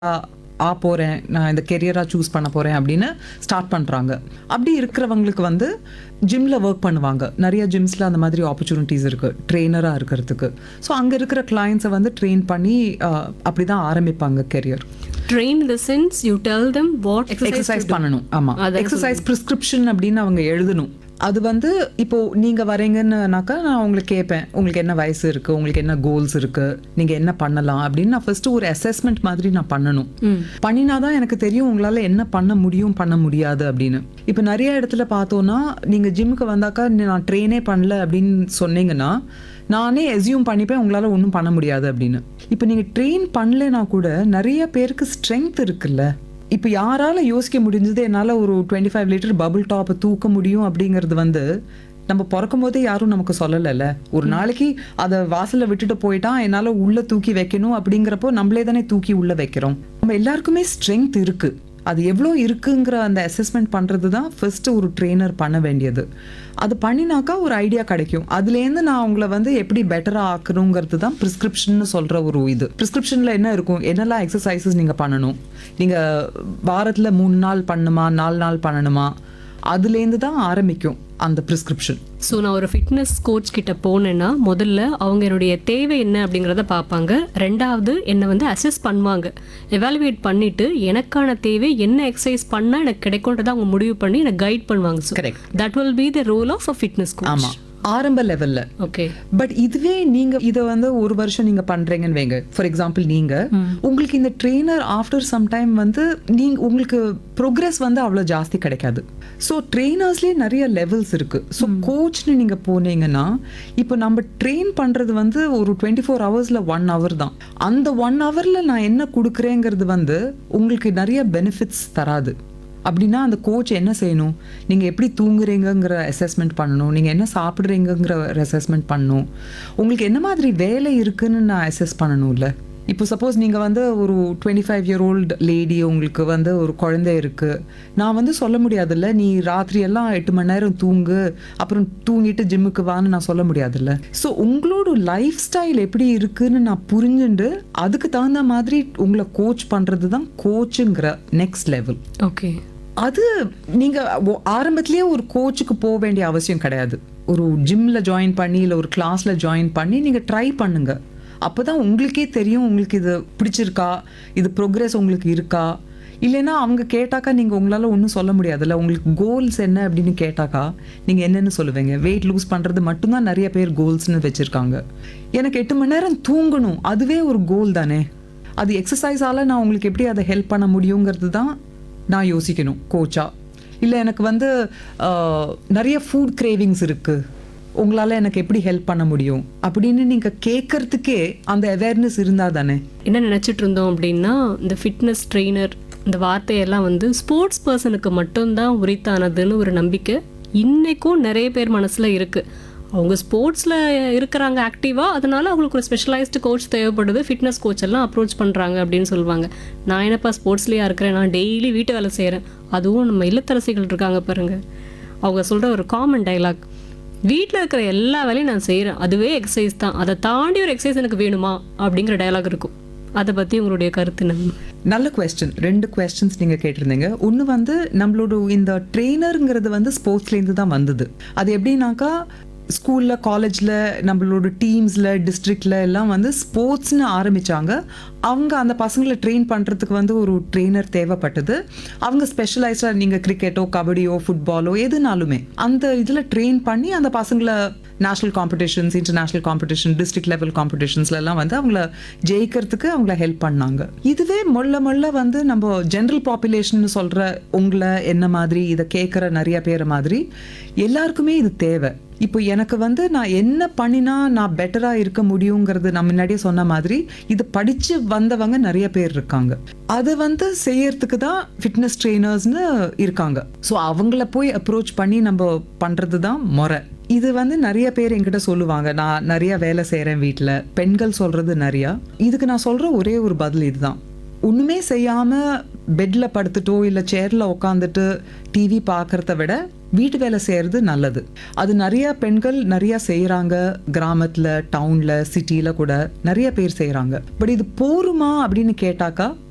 ஆ போகிறேன் நான் இந்த கெரியராக சூஸ் பண்ண போகிறேன் அப்படின்னு ஸ்டார்ட் பண்ணுறாங்க அப்படி இருக்கிறவங்களுக்கு வந்து ஜிம்மில் ஒர்க் பண்ணுவாங்க நிறைய ஜிம்ஸில் அந்த மாதிரி ஆப்பர்ச்சுனிட்டிஸ் இருக்குது ட்ரெயினராக இருக்கிறதுக்கு ஸோ அங்கே இருக்கிற கிளைண்ட்ஸை வந்து ட்ரெயின் பண்ணி அப்படி தான் ஆரம்பிப்பாங்க career train in the sense you tell them what exercise, exercise பண்ணணும் ஆமா அதான் எக்ஸசைஸ் ப்ரிஸ்கிரிப்ஷன் அப்படின்னு அவங்க எழுதணும் அது வந்து இப்போ நீங்க வரீங்கன்னாக்கா நான் உங்களுக்கு கேட்பேன் உங்களுக்கு என்ன வயசு இருக்கு உங்களுக்கு என்ன கோல்ஸ் இருக்கு நீங்க என்ன பண்ணலாம் அப்படின்னு நான் ஃபர்ஸ்ட் ஒரு அசஸ்மெண்ட் மாதிரி நான் பண்ணணும் பண்ணினாதான் எனக்கு தெரியும் உங்களால என்ன பண்ண முடியும் பண்ண முடியாது அப்படின்னு இப்போ நிறைய இடத்துல பார்த்தோம்னா நீங்க ஜிம்முக்கு வந்தாக்கா நான் ட்ரெயினே பண்ணல அப்படின்னு சொன்னீங்கன்னா நானே எஸ்யூம் பண்ணிப்பேன் உங்களால் ஒன்றும் பண்ண முடியாது அப்படின்னு இப்போ நீங்கள் ட்ரெயின் பண்ணலைன்னா கூட நிறைய பேருக்கு ஸ்ட்ரென்த் இருக்குல்ல இப்போ யாரால யோசிக்க முடிஞ்சது என்னால் ஒரு டுவெண்ட்டி ஃபைவ் லிட்டர் பபுள் டாப்பை தூக்க முடியும் அப்படிங்கிறது வந்து நம்ம பிறக்கும் போதே யாரும் நமக்கு சொல்லலைல்ல ஒரு நாளைக்கு அதை வாசல்ல விட்டுட்டு போயிட்டா என்னால் உள்ள தூக்கி வைக்கணும் அப்படிங்கிறப்போ நம்மளே தானே தூக்கி உள்ள வைக்கிறோம் நம்ம எல்லாருக்குமே ஸ்ட்ரென்த் இருக்கு அது எவ்வளோ இருக்குங்கிற அந்த அசஸ்மெண்ட் பண்ணுறது தான் ஃபர்ஸ்ட் ஒரு ட்ரெயினர் பண்ண வேண்டியது அது பண்ணினாக்கா ஒரு ஐடியா கிடைக்கும் அதுலேருந்து நான் உங்களை வந்து எப்படி பெட்டராக ஆக்கணுங்கிறது தான் ப்ரிஸ்கிரிப்ஷன் சொல்கிற ஒரு இது ப்ரிஸ்கிரிப்ஷனில் என்ன இருக்கும் என்னெல்லாம் எக்ஸசைசஸ் நீங்கள் பண்ணணும் நீங்கள் வாரத்தில் மூணு நாள் பண்ணணுமா நாலு நாள் பண்ணணுமா அதுலேருந்து தான் ஆரம்பிக்கும் அந்த ப்ரிஸ்கிரிப்ஷன் ஸோ நான் ஒரு ஃபிட்னஸ் கோச் கிட்ட போனேன்னா முதல்ல அவங்க என்னுடைய தேவை என்ன அப்படிங்கிறத பார்ப்பாங்க ரெண்டாவது என்னை வந்து அசஸ் பண்ணுவாங்க எவாலுவேட் பண்ணிட்டு எனக்கான தேவை என்ன எக்ஸசைஸ் பண்ணால் எனக்கு கிடைக்கும்ன்றதை அவங்க முடிவு பண்ணி எனக்கு கைட் பண்ணுவாங்க so Correct. That will be the role of a fitness coach ஆமாம் ஆரம்ப லெவலில் ஓகே பட் இதுவே நீங்க இதை வந்து ஒரு வருஷம் நீங்க பண்றீங்கன்னு வைங்க ஃபார் எக்ஸாம்பிள் நீங்க உங்களுக்கு இந்த ட்ரெயினர் ஆஃப்டர் சம் டைம் வந்து நீங்க உங்களுக்கு ப்ரோக்ரஸ் வந்து அவ்வளோ ஜாஸ்தி கிடைக்காது ஸோ ட்ரெயினர்ஸ்லேயே நிறைய லெவல்ஸ் இருக்கு ஸோ கோச்னு நீங்க போனீங்கன்னா இப்போ நம்ம ட்ரெயின் பண்றது வந்து ஒரு டுவெண்ட்டி ஃபோர் ஹவர்ஸ்ல ஒன் ஹவர் தான் அந்த ஒன் ஹவர்ல நான் என்ன கொடுக்குறேங்கிறது வந்து உங்களுக்கு நிறைய பெனிஃபிட்ஸ் தராது அப்படின்னா அந்த கோச் என்ன செய்யணும் நீங்கள் எப்படி தூங்குறீங்கங்கிற அசஸ்மெண்ட் பண்ணணும் நீங்கள் என்ன சாப்பிட்றீங்கங்கிற அசஸ்மெண்ட் பண்ணணும் உங்களுக்கு என்ன மாதிரி வேலை இருக்குன்னு நான் அசஸ் பண்ணணும்ல இப்போ சப்போஸ் நீங்கள் வந்து ஒரு twenty five year old lady உங்களுக்கு வந்து ஒரு குழந்தை இருக்குது நான் வந்து சொல்ல முடியாதுல்ல நீ ராத்திரி எல்லாம் எட்டு மணி நேரம் தூங்கு அப்புறம் தூங்கிட்டு ஜிம்முக்கு வான்னு நான் சொல்ல முடியாதுல்ல ஸோ உங்களோட லைஃப் ஸ்டைல் எப்படி இருக்குன்னு நான் புரிஞ்சுண்டு அதுக்கு தகுந்த மாதிரி உங்களை கோச் பண்ணுறது தான் கோச்சுங்கிற நெக்ஸ்ட் லெவல் ஓகே அது நீங்க ஒ- ஆரம்பத்திலேயே ஒரு கோச்சுக்கு போக வேண்டிய அவசியம் கிடையாது ஒரு ஜிம்ல ஜாயின் பண்ணி இல்லை ஒரு கிளாஸ்ல ஜாயின் பண்ணி நீங்க ட்ரை பண்ணுங்க அப்பதான் உங்களுக்கே தெரியும் உங்களுக்கு இது பிடிச்சிருக்கா இது ப்ரோக்ரஸ் உங்களுக்கு இருக்கா இல்லைன்னா அவங்க கேட்டாக்கா நீங்கள் உங்களால் ஒன்றும் சொல்ல முடியாதுல்ல உங்களுக்கு கோல்ஸ் என்ன அப்படின்னு கேட்டாக்கா நீங்கள் என்னென்னு சொல்லுவீங்க வெயிட் லூஸ் பண்ணுறது மட்டும்தான் நிறைய பேர் கோல்ஸ்னு வச்சுருக்காங்க எனக்கு எட்டு மணி நேரம் தூங்கணும் அதுவே ஒரு கோல் தானே அது எக்ஸசைஸால் நான் உங்களுக்கு எப்படி அதை ஹெல்ப் பண்ண முடியுங்கிறது தான் நான் யோசிக்கணும் கோச்சா இல்லை எனக்கு வந்து ஆஹ், நிறைய ஃபுட் கிரேவிங்ஸ் இருக்குது உங்களால் எனக்கு எப்படி ஹெல்ப் பண்ண முடியும் அப்படின்னு நீங்கள் கேட்கறதுக்கே அந்த அவேர்னஸ் இருந்தால் தானே என்ன நினச்சிட்டு இருந்தோம் அப்படின்னா இந்த ஃபிட்னஸ் ட்ரெயினர் இந்த வார்த்தையெல்லாம் வந்து ஸ்போர்ட்ஸ் பர்சனுக்கு மட்டும்தான் உரித்தானதுன்னு ஒரு நம்பிக்கை இன்னைக்கும் நிறைய பேர் மனசில் இருக்குது அவங்க ஸ்போர்ட்ஸில் இருக்கிறாங்க ஆக்டிவாக அதனால அவங்களுக்கு ஒரு ஸ்பெஷலைஸ்டு கோச் தேவைப்படுது ஃபிட்னஸ் கோச் எல்லாம் அப்ரோச் பண்ணுறாங்க அப்படின்னு சொல்லுவாங்க நான் என்னப்பா ஸ்போர்ட்ஸ்லேயா இருக்கிறேன் நான் டெய்லி வீட்டு வேலை செய்கிறேன் அதுவும் நம்ம இல்லத்தரசிகள் இருக்காங்க பாருங்க அவங்க சொல்கிற ஒரு காமன் டைலாக் வீட்டில் இருக்கிற எல்லா வேலையும் நான் செய்கிறேன் அதுவே எக்ஸசைஸ் தான் அதை தாண்டி ஒரு எக்ஸசைஸ் எனக்கு வேணுமா அப்படிங்கிற டயலாக் இருக்கும் அதை பற்றி உங்களுடைய கருத்து என்ன நல்ல கொஸ்டின் ரெண்டு கொஸ்டின்ஸ் நீங்கள் கேட்டிருந்தீங்க ஒன்று வந்து நம்மளோட இந்த ட்ரெயினருங்கிறது வந்து ஸ்போர்ட்ஸ்லேருந்து தான் வந்தது அது எப்படின்னாக்கா ஸ்கூலில் காலேஜில் நம்மளோட டீம்ஸில் டிஸ்ட்ரிக்டில் எல்லாம் வந்து ஸ்போர்ட்ஸ்னு ஆரம்பித்தாங்க அவங்க அந்த பசங்களை ட்ரெயின் பண்ணுறதுக்கு வந்து ஒரு ட்ரெயினர் தேவைப்பட்டது அவங்க ஸ்பெஷலைஸ்டாக நீங்கள் கிரிக்கெட்டோ கபடியோ ஃபுட்பாலோ எதுனாலுமே அந்த இதில் ட்ரெயின் பண்ணி அந்த பசங்களை national competitions international competition district level காம்படிஷன்ஸ்ல எல்லாம் வந்து அவங்கள ஜெயிக்கிறதுக்கு அவங்கள ஹெல்ப் பண்ணாங்க இதுவே மொள்ள மொள்ள வந்து நம்ம ஜென்ரல் பாப்புலேஷன் சொல்ற உங்களை என்ன மாதிரி இதை கேட்குற நிறைய பேர் மாதிரி எல்லாருக்குமே இது தேவை இப்போ எனக்கு வந்து நான் என்ன பண்ணினா நான் பெட்டராக இருக்க முடியுங்கிறது நான் முன்னாடியே சொன்ன மாதிரி இது படித்து வந்தவங்க நிறைய பேர் இருக்காங்க அது வந்து செய்யறதுக்கு தான் ஃபிட்னஸ் ட்ரெயினர்ஸ்னு இருக்காங்க ஸோ அவங்கள போய் அப்ரோச் பண்ணி நம்ம பண்ணுறது தான் முறை இது வந்து நிறைய பேர் என்கிட்ட சொல்லுவாங்க நான் நிறைய வேலை செய்கிறேன் வீட்டில் பெண்கள் சொல்கிறது நிறையா இதுக்கு நான் சொல்கிற ஒரே ஒரு பதில் இதுதான் ஒன்றுமே செய்யாமல் பெட்டில் படுத்துட்டோ இல்லை சேரில் உட்காந்துட்டு டிவி பார்க்கறத விட வீட்டு வேலை செய்கிறது நல்லது அது நிறைய பெண்கள் நிறைய செய்கிறாங்க கிராமத்தில் டவுனில் சிட்டியில் கூட நிறைய பேர் செய்கிறாங்க பட் இது போருமா அப்படின்னு கேட்டாக்கா